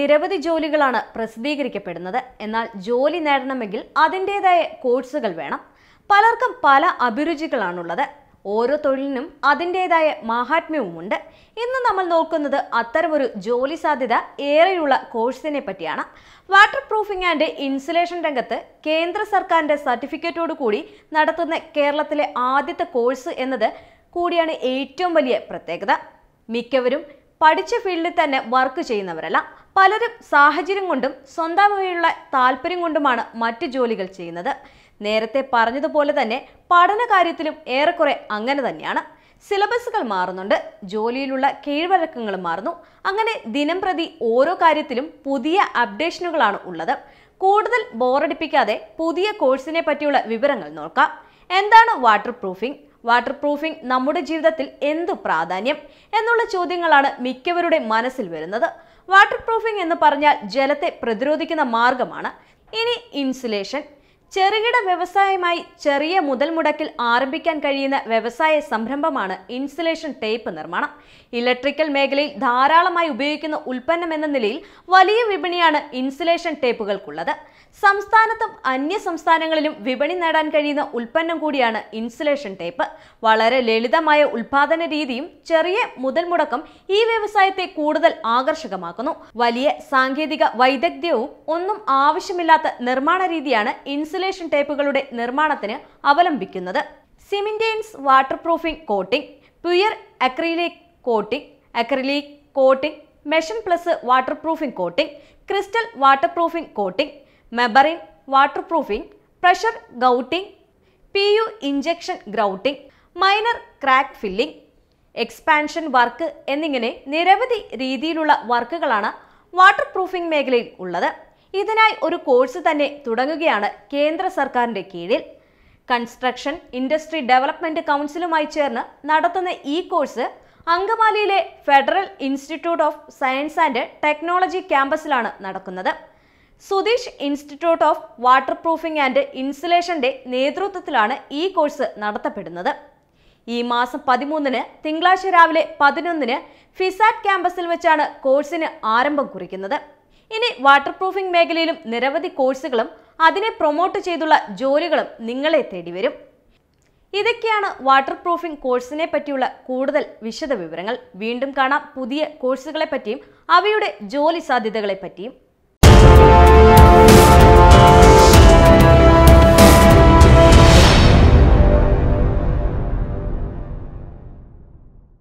നിരവധി ജോലികളാണ് പ്രസിദ്ധീകരിക്കപ്പെടുന്നത് എന്നാൽ ജോലി നേടണമെങ്കിൽ അതിൻ്റെതായ കോഴ്സുകൾ വേണം പലർക്കും പല അഭിരുചികളാണുള്ളത് ഓരോ തൊഴിലിനും അതിൻ്റെതായ മാഹാത്മ്യവുമുണ്ട് ഇന്ന് നമ്മൾ നോക്കുന്നത് അത്തരമൊരു ജോലി സാധ്യത ഏറെയുള്ള കോഴ്സിനെ പറ്റിയാണ് വാട്ടർ പ്രൂഫിംഗ് ആൻഡ് ഇൻസുലേഷൻ രംഗത്ത് കേന്ദ്ര സർക്കാരിൻ്റെ സർട്ടിഫിക്കറ്റോട് കൂടി നടത്തുന്ന കേരളത്തിലെ ആദ്യത്തെ കോഴ്സ് എന്നത് കൂടിയാണ് ഏറ്റവും വലിയ പ്രത്യേകത മിക്കവരും പഠിച്ച ഫീൽഡിൽ തന്നെ വർക്ക് ചെയ്യുന്നവരല്ല പലരും സാഹചര്യം കൊണ്ടും സ്വന്തമായുള്ള താല്പര്യം കൊണ്ടുമാണ് മറ്റു ജോലികൾ ചെയ്യുന്നത് നേരത്തെ പറഞ്ഞതുപോലെ തന്നെ പഠന കാര്യത്തിലും ഏറെക്കുറെ അങ്ങനെ തന്നെയാണ് സിലബസുകൾ മാറുന്നുണ്ട് ജോലിയിലുള്ള കീഴ്വഴക്കങ്ങളും മാറുന്നു അങ്ങനെ ദിനം പ്രതി ഓരോ കാര്യത്തിലും പുതിയ അപ്ഡേഷനുകളാണ് ഉള്ളത് കൂടുതൽ ബോറടിപ്പിക്കാതെ പുതിയ കോഴ്സിനെ പറ്റിയുള്ള വിവരങ്ങൾ നോക്കാം എന്താണ് വാട്ടർ പ്രൂഫിംഗ് വാട്ടർ പ്രൂഫിംഗ് നമ്മുടെ ജീവിതത്തിൽ എന്തു പ്രാധാന്യം എന്നുള്ള ചോദ്യങ്ങളാണ് മിക്കവരുടെ മനസ്സിൽ വരുന്നത് വാട്ടർ പ്രൂഫിംഗ് എന്ന് പറഞ്ഞാൽ ജലത്തെ പ്രതിരോധിക്കുന്ന മാർഗമാണ് ഇനി ഇൻസുലേഷൻ ചെറുകിട വ്യവസായമായി ചെറിയ മുതൽ മുടക്കിൽ ആരംഭിക്കാൻ കഴിയുന്ന വ്യവസായ സംരംഭമാണ് ഇൻസുലേഷൻ ടേപ്പ് നിർമ്മാണം ഇലക്ട്രിക്കൽ മേഖലയിൽ ധാരാളമായി ഉപയോഗിക്കുന്ന ഉൽപ്പന്നം എന്ന നിലയിൽ വലിയ വിപണിയാണ് ഇൻസുലേഷൻ ടേപ്പുകൾക്കുള്ളത് സംസ്ഥാനത്തും അന്യ സംസ്ഥാനങ്ങളിലും വിപണി നേടാൻ കഴിയുന്ന ഉൽപ്പന്നം കൂടിയാണ് ഇൻസുലേഷൻ ടേപ്പ് വളരെ ലളിതമായ ഉൽപാദന രീതിയും ചെറിയ മുതൽ മുടക്കം ഈ വ്യവസായത്തെ കൂടുതൽ ആകർഷകമാക്കുന്നു വലിയ സാങ്കേതിക വൈദഗ്ധ്യവും ഒന്നും ആവശ്യമില്ലാത്ത നിർമ്മാണ രീതിയാണ് ഇൻസുലേഷൻ ടേപ്പുകളുടെ നിർമ്മാണത്തിന് അവലംബിക്കുന്നത് സിമിന്റെയിൻസ് waterproofing coating pure acrylic coating acrylic coating മെഷൻ plus waterproofing coating crystal waterproofing coating membrane waterproofing pressure grouting P U injection grouting minor crack filling expansion work എന്നിങ്ങനെ നിരവധി രീതിയിലുള്ള വർക്കുകളാണ് water proofing മേഖലയിൽ ഉള്ളത് ഇതിനായി ഒരു course തന്നെ തുടങ്ങുകയാണ് കേന്ദ്ര സർക്കാരിൻ്റെ കീഴിൽ കൺസ്ട്രക്ഷൻ ഇൻഡസ്ട്രി ഡെവലപ്മെന്റ് കൗൺസിലുമായി ചേർന്ന് നടത്തുന്ന ഈ കോഴ്സ് അങ്കമാലിയിലെ Federal Institute of Science and Technology ക്യാമ്പസിലാണ് നടക്കുന്നത് Sudheesh Institute of waterproofing and ഇൻസുലേഷന്റെ നേതൃത്വത്തിലാണ് ഈ കോഴ്സ് നടത്തപ്പെടുന്നത് ഈ മാസം പതിമൂന്നിന് തിങ്കളാഴ്ച രാവിലെ പതിനൊന്നിന് ഫിസാറ്റ് ക്യാമ്പസിൽ വെച്ചാണ് കോഴ്സിന് ആരംഭം കുറിക്കുന്നത് ഇനി വാട്ടർ പ്രൂഫിംഗ് മേഖലയിലും നിരവധി കോഴ്സുകളും അതിനെ പ്രൊമോട്ട് ചെയ്തുള്ള ജോലികളും നിങ്ങളെ തേടി വരും ഇതൊക്കെയാണ് വാട്ടർ പ്രൂഫിംഗ് കോഴ്സിനെ പറ്റിയുള്ള കൂടുതൽ വിശദ വിവരങ്ങൾ വീണ്ടും കാണാം പുതിയ കോഴ്സുകളെ പറ്റിയും അവയുടെ ജോലി സാധ്യതകളെ പറ്റിയും